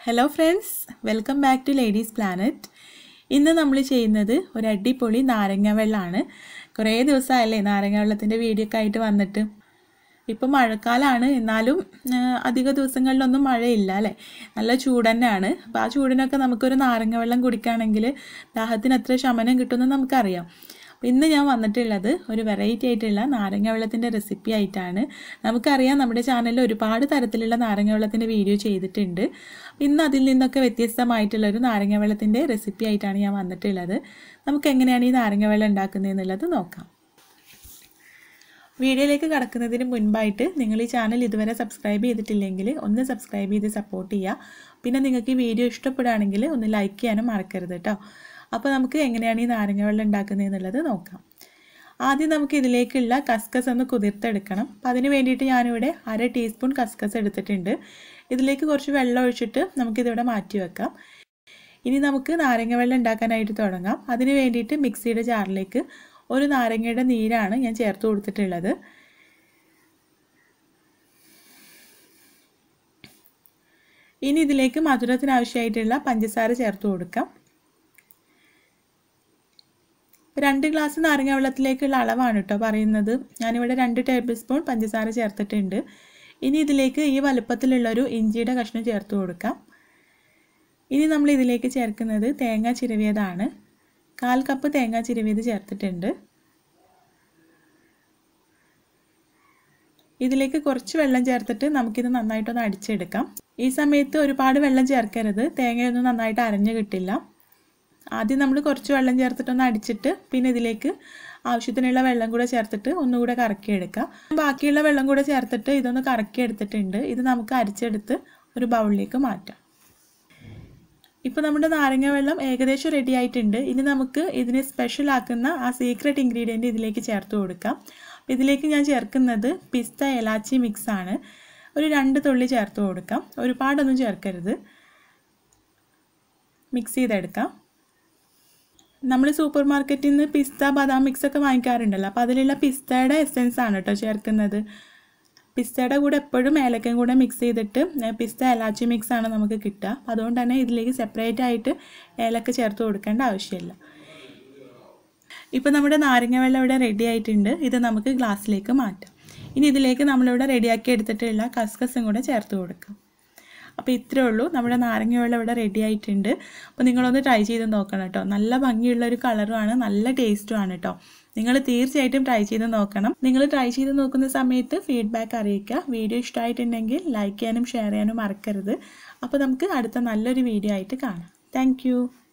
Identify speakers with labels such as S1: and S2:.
S1: hello friends welcome back to ladies planet ഇന്ന് നമ്മൾ ചെയ്യുന്നത് ഒരു അടിപൊളി നാരങ്ങ വെള്ളമാണ് കുറേ ദിവസമായല്ലേ നാരങ്ങ വെള്ളത്തിൻ്റെ വീഡിയോ ഒക്കെ ആയിട്ട് വന്നിട്ട് ഇപ്പം മഴക്കാലമാണ് എന്നാലും ആ, അധിക ദിവസങ്ങളിലൊന്നും മഴയില്ല അല്ലേ നല്ല ചൂട് തന്നെയാണ് അപ്പോൾ ആ ചൂടിനൊക്കെ നമുക്കൊരു നാരങ്ങ വെള്ളം കുടിക്കുകയാണെങ്കിൽ ദാഹത്തിന് എത്ര ശമനം കിട്ടുമെന്ന് നമുക്കറിയാം അപ്പോൾ ഇന്ന് ഞാൻ വന്നിട്ടുള്ളത് ഒരു വെറൈറ്റി ആയിട്ടുള്ള നാരങ്ങ വെള്ളത്തിൻ്റെ റെസിപ്പി ആയിട്ടാണ് നമുക്കറിയാം നമ്മുടെ ചാനലിൽ ഒരുപാട് തരത്തിലുള്ള നാരങ്ങ വെള്ളത്തിൻ്റെ വീഡിയോ ചെയ്തിട്ടുണ്ട് ഇന്ന് അതിൽ നിന്നൊക്കെ വ്യത്യസ്തമായിട്ടുള്ള ഒരു നാരങ്ങ വെള്ളത്തിൻ്റെ റെസിപ്പി ആയിട്ടാണ് ഞാൻ വന്നിട്ടുള്ളത് നമുക്ക് എങ്ങനെയാണ് ഈ നാരങ്ങ വെള്ളം ഉണ്ടാക്കുന്നത് എന്നുള്ളത് നോക്കാം വീഡിയോയിലേക്ക് കടക്കുന്നതിന് മുൻപായിട്ട് നിങ്ങൾ ഈ ചാനൽ ഇതുവരെ സബ്സ്ക്രൈബ് ചെയ്തിട്ടില്ലെങ്കിൽ ഒന്ന് സബ്സ്ക്രൈബ് ചെയ്ത് സപ്പോർട്ട് ചെയ്യുക പിന്നെ നിങ്ങൾക്ക് ഈ വീഡിയോ ഇഷ്ടപ്പെടുകയാണെങ്കിൽ ഒന്ന് ലൈക്ക് ചെയ്യാനും മറക്കരുത് കേട്ടോ അപ്പോൾ നമുക്ക് എങ്ങനെയാണ് ഈ നാരങ്ങ വെള്ളം ഉണ്ടാക്കുന്നത് എന്നുള്ളത് നോക്കാം ആദ്യം നമുക്ക് ഇതിലേക്കുള്ള കസ്കസ് ഒന്ന് കുതിർത്തെടുക്കണം അപ്പോൾ അതിന് വേണ്ടിയിട്ട് ഞാനിവിടെ അര ടീസ്പൂൺ കസ്കസ് എടുത്തിട്ടുണ്ട് ഇതിലേക്ക് കുറച്ച് വെള്ളം ഒഴിച്ചിട്ട് നമുക്കിതിവിടെ മാറ്റി വെക്കാം ഇനി നമുക്ക് നാരങ്ങ വെള്ളം ഉണ്ടാക്കാനായിട്ട് തുടങ്ങാം അതിന് വേണ്ടിയിട്ട് മിക്സിയുടെ ജാറിലേക്ക് ഒരു നാരങ്ങയുടെ നീരാണ് ഞാൻ ചേർത്ത് കൊടുത്തിട്ടുള്ളത് ഇനി ഇതിലേക്ക് മധുരത്തിന് ആവശ്യമായിട്ടുള്ള പഞ്ചസാര ചേർത്ത് കൊടുക്കാം രണ്ട് ഗ്ലാസ് നാരങ്ങ വെള്ളത്തിലേക്കുള്ള അളവാണ് കേട്ടോ പറയുന്നത് ഞാനിവിടെ രണ്ട് ടേബിൾ സ്പൂൺ പഞ്ചസാര ചേർത്തിട്ടുണ്ട് ഇനി ഇതിലേക്ക് ഈ വലുപ്പത്തിലുള്ളൊരു ഇഞ്ചിയുടെ കഷ്ണം ചേർത്ത് കൊടുക്കാം ഇനി നമ്മൾ ഇതിലേക്ക് ചേർക്കുന്നത് തേങ്ങ ചിരവിയതാണ് കാൽ കപ്പ് തേങ്ങ ചിരവിയത് ചേർത്തിട്ടുണ്ട് ഇതിലേക്ക് കുറച്ച് വെള്ളം ചേർത്തിട്ട് നമുക്കിത് നന്നായിട്ടൊന്ന് അടിച്ചെടുക്കാം ഈ സമയത്ത് ഒരുപാട് വെള്ളം ചേർക്കരുത് തേങ്ങയൊന്നും നന്നായിട്ട് അരഞ്ഞു കിട്ടില്ല ആദ്യം നമ്മൾ കുറച്ച് വെള്ളം ചേർത്തിട്ടൊന്ന് അടിച്ചിട്ട് പിന്നെ ഇതിലേക്ക് ആവശ്യത്തിനുള്ള വെള്ളം കൂടെ ചേർത്തിട്ട് ഒന്നുകൂടെ കറക്കിയെടുക്കാം ബാക്കിയുള്ള വെള്ളം കൂടെ ചേർത്തിട്ട് ഇതൊന്ന് കറക്കിയെടുത്തിട്ടുണ്ട് ഇത് നമുക്ക് അരിച്ചെടുത്ത് ഒരു ബൗളിലേക്ക് മാറ്റാം ഇപ്പോൾ നമ്മുടെ നാരങ്ങ വെള്ളം ഏകദേശം റെഡി ആയിട്ടുണ്ട് ഇനി നമുക്ക് ഇതിനെ സ്പെഷ്യൽ ആക്കുന്ന ആ സീക്രട്ട് ഇൻഗ്രീഡിയൻറ്റ് ഇതിലേക്ക് ചേർത്ത് കൊടുക്കാം ഇതിലേക്ക് ഞാൻ ചേർക്കുന്നത് പിസ്ത എലാച്ചി മിക്സ് ആണ് ഒരു രണ്ട് തുള്ളി ചേർത്ത് കൊടുക്കാം ഒരുപാടൊന്നും ചേർക്കരുത് മിക്സ് ചെയ്തെടുക്കാം നമ്മൾ സൂപ്പർ മാർക്കറ്റിൽ നിന്ന് പിസ്ത ബദാം മിക്സ് ഒക്കെ വാങ്ങിക്കാറുണ്ടല്ലോ അപ്പോൾ അതിലുള്ള പിസ്തയുടെ എസെൻസ് ആണ് കേട്ടോ ചേർക്കുന്നത് പിസ്തയുടെ കൂടെ എപ്പോഴും ഏലക്കയും കൂടെ മിക്സ് ചെയ്തിട്ട് പിസ്ത എലാച്ചി മിക്സ് ആണ് നമുക്ക് കിട്ടുക അതുകൊണ്ട് തന്നെ ഇതിലേക്ക് സെപ്പറേറ്റ് ആയിട്ട് ഏലക്ക ചേർത്ത് കൊടുക്കേണ്ട ആവശ്യമില്ല ഇപ്പോൾ നമ്മുടെ നാരങ്ങ വെള്ളം ഇവിടെ റെഡി ആയിട്ടുണ്ട് ഇത് നമുക്ക് ഗ്ലാസ്സിലേക്ക് മാറ്റാം ഇനി ഇതിലേക്ക് നമ്മളിവിടെ റെഡിയാക്കി എടുത്തിട്ടുള്ള കസ്കസും കൂടെ ചേർത്ത് കൊടുക്കാം അപ്പോൾ ഇത്രയേ ഉള്ളൂ നമ്മുടെ നാരങ്ങ വെള്ളം ഇവിടെ റെഡി ആയിട്ടുണ്ട് അപ്പോൾ നിങ്ങളൊന്ന് ട്രൈ ചെയ്ത് നോക്കണം കേട്ടോ നല്ല ഭംഗിയുള്ള ഒരു കളറുമാണ് നല്ല ടേസ്റ്റുമാണ് കേട്ടോ നിങ്ങൾ തീർച്ചയായിട്ടും ട്രൈ ചെയ്ത് നോക്കണം നിങ്ങൾ ട്രൈ ചെയ്ത് നോക്കുന്ന സമയത്ത് ഫീഡ്ബാക്ക് അറിയിക്കുക വീഡിയോ ഇഷ്ടമായിട്ടുണ്ടെങ്കിൽ ലൈക്ക് ചെയ്യാനും ഷെയർ ചെയ്യാനും മറക്കരുത് അപ്പോൾ നമുക്ക് അടുത്ത നല്ലൊരു വീഡിയോ ആയിട്ട് കാണാം താങ്ക്